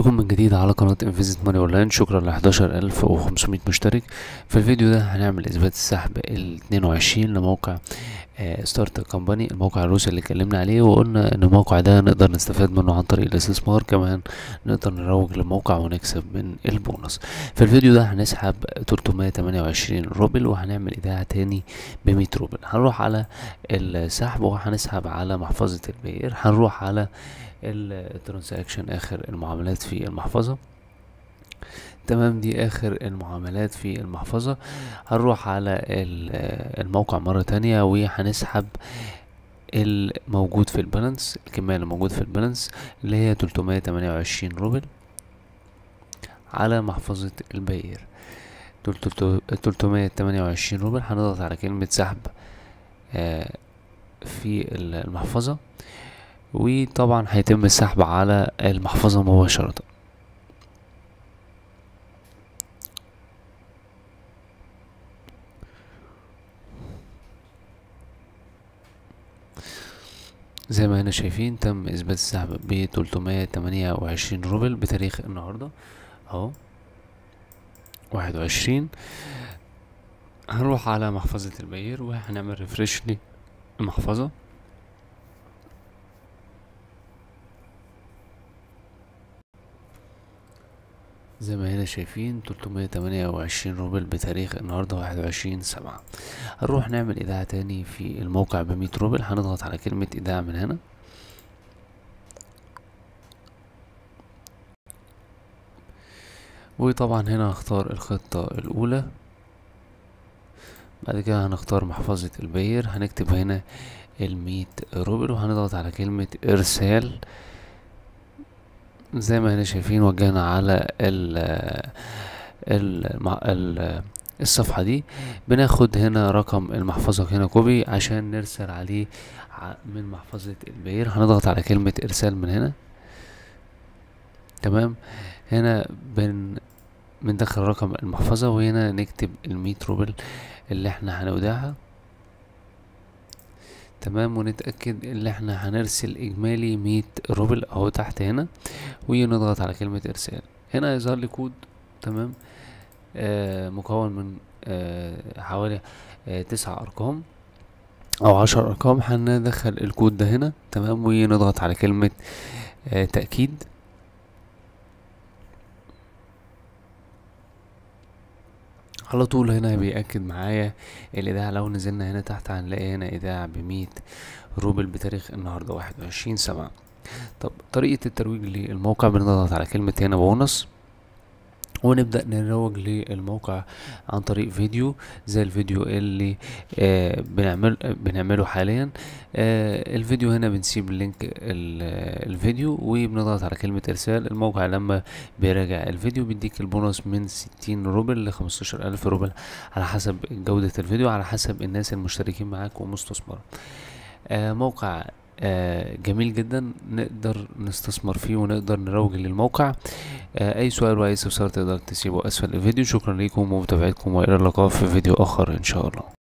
بكم من جديد على قناة انفيزيت ماني اونلاين شكرا ل 11500 مشترك في الفيديو ده هنعمل اثبات السحب ال 22 لموقع ستارت كومباني الموقع الروسي اللي اتكلمنا عليه وقلنا ان الموقع ده نقدر نستفاد منه عن طريق الاستثمار كمان نقدر نروج للموقع ونكسب من البونص في الفيديو ده هنسحب 328 روبل وهنعمل ايداع تاني ب 100 روبل هنروح على السحب وهنسحب على محفظة البير هنروح على الترانزاكشن اخر المعاملات في المحفظة تمام دي اخر المعاملات في المحفظة هنروح على الموقع مرة تانية وهنسحب الموجود في البالانس الكمية اللي موجود في البالانس اللي هي 328 روبل على محفظة البير 328 روبل هنضغط على كلمة سحب في المحفظة وطبعا هيتم السحب على المحفظة مباشرة زي ما هنا شايفين تم اثبات السحب ب 328 روبل بتاريخ النهارده اهو واحد وعشرين هنروح على محفظة البير وهنعمل ريفريش للمحفظة زي ما هنا شايفين 328 روبل بتاريخ النهاردة واحد وعشرين سبعة هنروح نعمل ايداع تاني في الموقع بمية روبل هنضغط على كلمة ايداع من هنا وطبعا هنا هختار الخطة الأولى بعد كده هنختار محفظة البير هنكتب هنا المية روبل وهنضغط على كلمة إرسال زي ما هنا شايفين وجهنا على ال ال ال الصفحة دي بناخد هنا رقم المحفظة هنا كوبي عشان نرسل عليه من محفظة البير هنضغط على كلمة إرسال من هنا تمام هنا بن بندخل رقم المحفظة وهنا نكتب المية روبل اللي احنا هنودعها تمام ونتأكد ان احنا هنرسل اجمالي مية روبل اهو تحت هنا ونضغط على كلمة ارسال هنا يظهر لي كود تمام آه مكون من آه حوالي آه تسع ارقام او عشر ارقام هندخل الكود ده هنا تمام ونضغط على كلمة آه تأكيد على طول هنا بيأكد معايا الإيداع لو نزلنا هنا تحت هنلاقي هنا إيداع بمية روبل بتاريخ النهاردة واحد وعشرين سبعة طب طريقة الترويج للموقع بنضغط على كلمة هنا بونص ونبدأ نروج للموقع عن طريق فيديو زي الفيديو اللي آه بنعمل بنعمله حاليا آه الفيديو هنا بنسيب اللينك الفيديو وبنضغط على كلمة ارسال الموقع لما بيراجع الفيديو بيديك البونص من ستين روبل لخمستاشر الف روبل على حسب جودة الفيديو على حسب الناس المشتركين معاك ومستثمر آه موقع آه جميل جدا نقدر نستثمر فيه ونقدر نروج للموقع آه اي سؤال واي استفسار تقدر تسيبه اسفل الفيديو شكرا لكم ومتابعتكم والى اللقاء في فيديو اخر ان شاء الله